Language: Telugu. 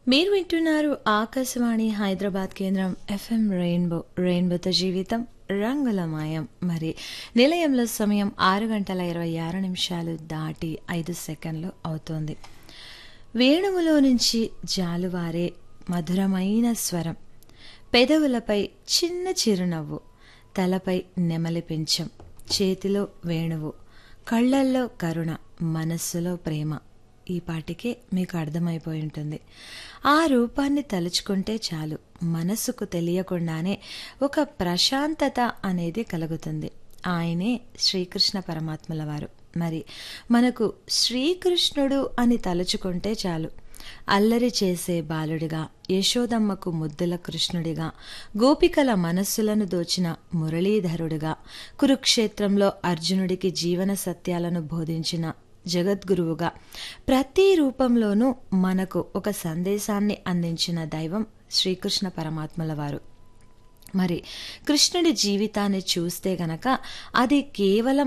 మీరు వింటున్నారు ఆకాశవాణి హైదరాబాద్ కేంద్రం ఎఫ్ఎం రెయిన్బో రెయిన్బోతో జీవితం రంగులమయం మరి నిలయంలో సమయం ఆరు గంటల ఇరవై ఆరు నిమిషాలు దాటి ఐదు సెకండ్లు అవుతోంది వేణువులో నుంచి జాలువారే మధురమైన స్వరం పెదవులపై చిన్న చిరునవ్వు తలపై నెమలి పింఛం చేతిలో వేణువు కళ్ళల్లో కరుణ మనస్సులో ప్రేమ ఈ పాటికే మీకు అర్థమైపోయి ఉంటుంది ఆ రూపాన్ని తలుచుకుంటే చాలు మనసుకు తెలియకుండానే ఒక ప్రశాంతత అనేది కలుగుతుంది ఆయనే శ్రీకృష్ణ పరమాత్మల వారు మరి మనకు శ్రీకృష్ణుడు అని తలుచుకుంటే చాలు అల్లరి చేసే బాలుడిగా యశోదమ్మకు ముద్దుల కృష్ణుడిగా గోపికల మనస్సులను దోచిన మురళీధరుడిగా కురుక్షేత్రంలో అర్జునుడికి జీవన సత్యాలను బోధించిన జగద్గురువుగా ప్రతి రూపంలోనూ మనకు ఒక సందేశాన్ని అందించిన దైవం శ్రీకృష్ణ పరమాత్మల వారు మరి కృష్ణుడి జీవితాన్ని చూస్తే గనక అది కేవలం